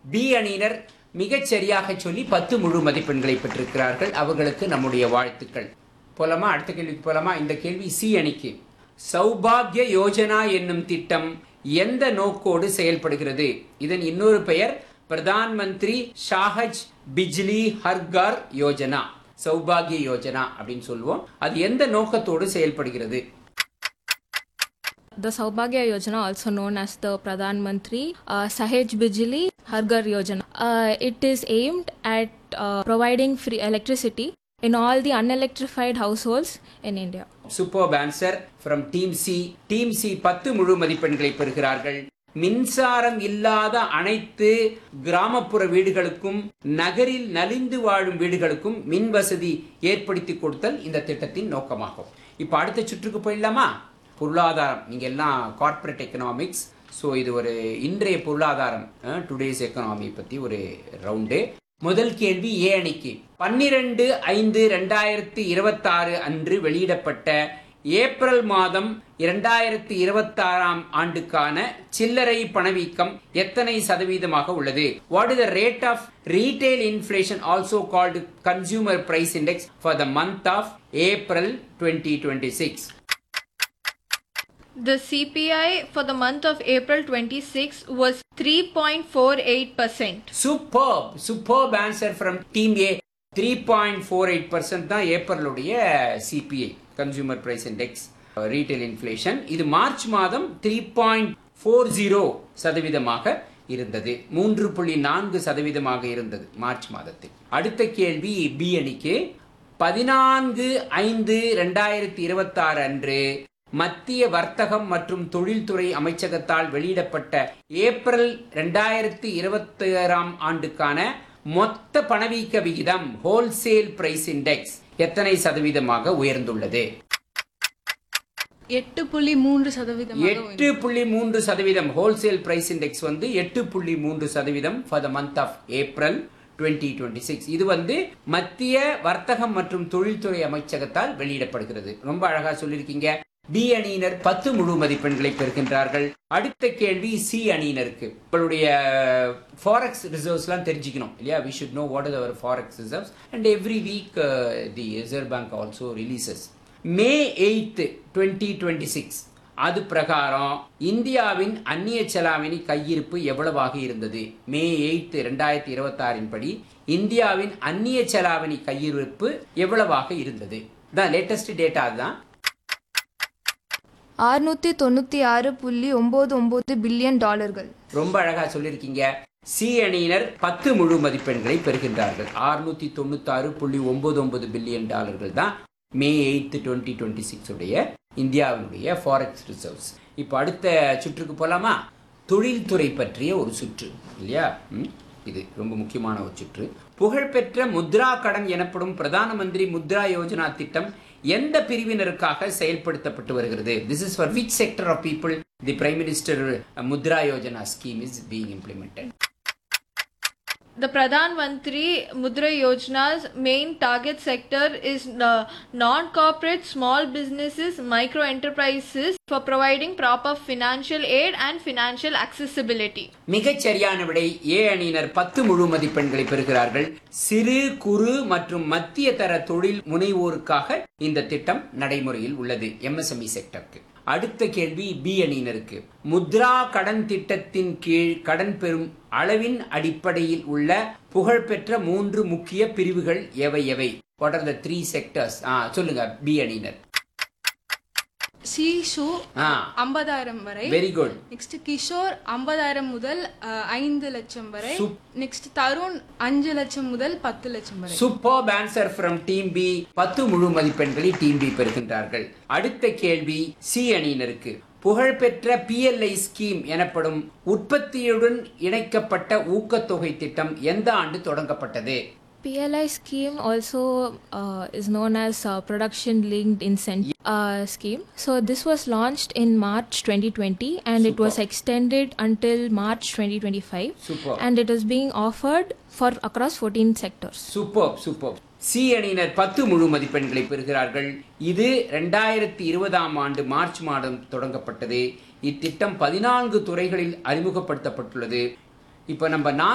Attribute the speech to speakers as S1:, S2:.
S1: B அணியினர் மிகச் சரியாக சொல்லி பத்து முழு மதிப்பெண்களை பெற்றிருக்கிறார்கள் அவர்களுக்கு நம்முடைய வாழ்த்துக்கள் போலாமா அடுத்த கேள்விக்கு போலாமா இந்த கேள்வி சி அணிக்கு சௌபாகிய யோஜனா என்னும் திட்டம் எந்த நோக்கோடு செயல்படுகிறது இதன் இன்னொரு பெயர் பிரதான் மந்திரி ஷாஹஜ் பிஜ்லி ஹர்கார் யோஜனா சௌபாகிய யோஜனா அப்படின்னு சொல்லுவோம் அது எந்த நோக்கத்தோடு செயல்படுகிறது
S2: The Saubhagya Yojana, also known as the Pradhan Mantri uh, Sahaj Bijli Hargar Yojana, uh, it is aimed at uh, providing free electricity in all the unelectrified households in India.
S1: Super answer from team C team C பத்து முழு மதிப்பெண்களை பெறுகிறார்கள் மின்சாரம் இல்லாத அனைத்து கிராமப்புற வீடுகளுக்கும் நகரில் நலிந்து வாழும் வீடுகளுக்கும் மின் வசதி ஏற்படுத்தி கொடுத்தல் இந்த திட்டத்தின் நோக்கமாகும் இப்போ அடுத்த சுற்றுக்கு போயிடலாமா பொருளாதாரம் நீங்க எல்லாம் கார்ப்பரேட் எக்கனாமிக்ஸ் ஸோ இது ஒரு இன்றைய பொருளாதாரம் டுடேஸ் எக்கனாமி பத்தி ஒரு ரவுண்டு முதல் கேள்வி ஏ அணிக்கு பன்னிரண்டு ஐந்து ரெண்டாயிரத்தி இருபத்தாறு அன்று வெளியிடப்பட்ட ஏப்ரல் மாதம் இரண்டாயிரத்தி இருபத்தாறாம் ஆண்டுக்கான சில்லறை பணவீக்கம் எத்தனை சதவீதமாக உள்ளது what is the rate of retail inflation also called consumer price index for the month of April twenty twenty six
S3: The CPI for the month of April 26 was 3.48%.
S1: Superb superb answer from team A three point four eight percent தான் ஏப்ரலுடைய CPI consumer price index retail inflation இது March மாதம் three point four zero சதவீதமாக இருந்தது மூன்று புள்ளி நான்கு சதவீதமாக இருந்தது மார்ச் மாதத்தில் அடுத்த கேள்வி பி அணிக்கு பதினான்கு ஐந்து ரெண்டாயிரத்தி இருபத்தாறு அன்று மத்திய வர்த்தகம் மற்றும் தொழில்துறை அமைச்சகத்தால் வெளியிடப்பட்ட ஏப்ரல் ரெண்டாயிரத்தி இருபத்தி ஆறாம் ஆண்டுக்கான மொத்த பணவீக்க விகிதம் ஹோல்சேல் பிரைஸ் இண்டெக்ஸ் எத்தனை சதவீதமாக உயர்ந்துள்ளது
S4: எட்டு புள்ளி மூன்று சதவீதம்
S1: எட்டு புள்ளி மூன்று சதவீதம் ஹோல்சேல் பிரைஸ் இண்டெக்ஸ் வந்து எட்டு புள்ளி மூன்று சதவீதம் for the month of April twenty twenty six இது வந்து மத்திய வர்த்தகம் மற்றும் தொழில்துறை அமைச்சகத்தால் வெளியிடப்படுகிறது ரொம்ப அழகா சொல்லியிருக்கீங்க பி அணியினர் பத்து முழு மதிப்பெண்களை பெறுகின்றார்கள் அடுத்த கேள்வி சி அணியினருக்கு உங்களுடைய ஃபாரெக்ஸ் ரிசர்வ்ஸ்லாம் தெரிஞ்சுக்கணும் இல்லையா we should know what is our forex reserves and every week the reserve bank also releases May eighth twenty twenty six அது பிரகாரம் இந்தியாவின் அந்நிய செலாவணி கையிருப்பு எவ்வளவாக இருந்தது மே எயித் ரெண்டாயிரத்தி இருபத்தாறின் படி இந்தியாவின் அந்நிய செலாவணி கையிருப்பு எவ்வளவாக இருந்தது தான் லேட்டஸ்ட் டேட்டா அதுதான்
S5: ஆறுநூற்றி தொண்ணூற்றி ஆறு புள்ளி ஒம்பது ஒம்பது பில்லியன் டாலர்கள்
S1: ரொம்ப அழகா சொல்லியிருக்கீங்க சி அணியினர் பத்து முழு மதிப்பெண்களை பெறுகின்றார்கள் ஆறுநூத்தி தொண்ணூத்தாறு புள்ளி ஒன்பது ஒன்பது பில்லியன் டாலர்கள் தான் May eighth twenty twenty six உடைய இந்தியாவினுடைய ஃபாரெக்ஸ் ரிசர்வ்ஸ் இப்போ அடுத்த சுற்றுக்கு போலாமா தொழில்துறை பற்றிய ஒரு சுற்று இல்லையா ம், இது ரொம்ப முக்கியமான ஒரு சுற்று புகழ்பெற்ற முத்ரா கடன் எனப்படும் பிரதான மந்திரி முத்ரா யோஜனா திட்டம் எந்த பிரிவினருக்காக செயல்படுத்தப்பட்டு வருகிறது this is for which sector of people the prime minister Mudra Yojana scheme is being implemented
S3: The Pradhan Mantri Mudra Yojana's main target sector is uh, non-corporate small businesses, micro enterprises for providing proper financial aid and financial accessibility.
S1: மிகச் சரியான விடை ஏ அணியினர் பத்து முழு மதிப்பெண்களை பெறுகிறார்கள் சிறு குறு மற்றும் மத்திய தர தொழில் முனைவோருக்காக இந்த திட்டம் நடைமுறையில் உள்ளது எம்எஸ்எம்இ செக்டருக்கு அடுத்த கேள்வி பி அணியினருக்கு முத்ரா கடன் திட்டத்தின் கீழ் கடன் பெறும் அளவின் அடிப்படையில் உள்ள புகழ்பெற்ற மூன்று முக்கிய பிரிவுகள் எவை எவை what are the three sectors ஆ சொல்லுங்க பி அணியினர்
S4: சிஷு
S1: ஆ
S4: ஐம்பதாயிரம் வரை
S1: வெரி குட்
S4: நெக்ஸ்ட் கிஷோர் ஐம்பதாயிரம் முதல் அஹ், ஐந்து லட்சம் வரை
S1: Sup-
S4: நெக்ஸ்ட் தருண் அஞ்சு லட்சம் முதல் பத்து லட்சம் வரை
S1: super answer from team B பத்து முழு மதிப்பெண்களை டீம் பி பெறுகின்றார்கள் அடுத்த கேள்வி சி அணியினருக்கு புகழ்பெற்ற பிஎல்ஐ ஸ்கீம் எனப்படும் உற்பத்தியுடன் இணைக்கப்பட்ட ஊக்கத்தொகை திட்டம் எந்த ஆண்டு தொடங்கப்பட்டது
S2: PLI scheme also uh, is known as uh, Production Linked Incentive uh, Scheme. So this was launched in March 2020 and it was extended until March 2025.
S1: Super.
S2: And it is being offered for across 14 sectors.
S1: Super super C அணியினர் பத்து முழு மதிப்பெண்களை பெறுகிறார்கள் இது ரெண்டாயிரத்தி இருபதாம் ஆண்டு March மாதம் தொடங்கப்பட்டது இத்திட்டம் பதினான்கு துறைகளில் அறிமுகப்படுத்தப்பட்டுள்ளது இப்போ நம்ம